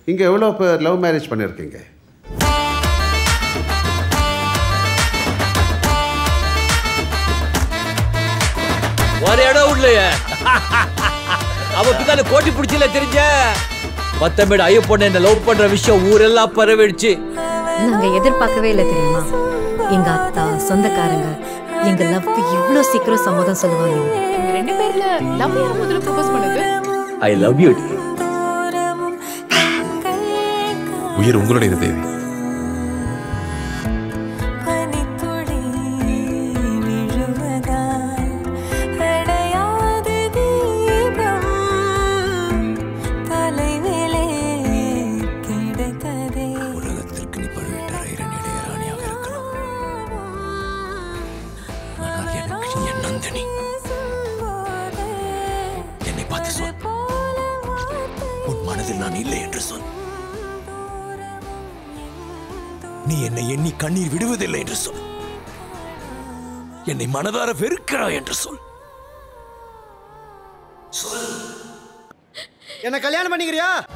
இங்கே எவ்வளோ பேர் லவ் மேரேஜ் பண்ணியிருக்கீங்க ஒரு இடம் இல்லையே அவ பின்னால கோட்டி பிடிச்சல தெரிஞ்ச பத்தமேடு ஐயப்பொண்ணு என்ன லவ் பண்ற விஷயம் ஊரெல்லாம் பரவிடுச்சு நாங்க எதிர்பார்க்கவே இல்லை தெரியுமா எங்க அத்தா சொந்தக்காரங்க எங்க லவ்க்கு இவ்ளோ சீக்கிரம் சம்மதம் சொல்லுவாங்க உங்க ரெண்டு பேர்ல லவ் யார் முதல்ல ப்ரப்போஸ் பண்ணது ஐ லவ் யூ உயிர் உங்களுடையது தேவி உலகத்திற்கு நீ பழுவிட்ட ரயிரன் இளையராணியாக இருக்கலாம் ஆனால் எனக்கு நீ என் நந்தினி என்னை பார்த்து சொல் உன் மனதில் நான் இல்லை என்று சொல் நீ என்னை எண்ணி கண்ணீர் விடுவதில்லை என்று சொல் என்னை மனதார வெறுக்கிறாய் என்று சொல் என்ன கல்யாணம் பண்ணிக்கிறியா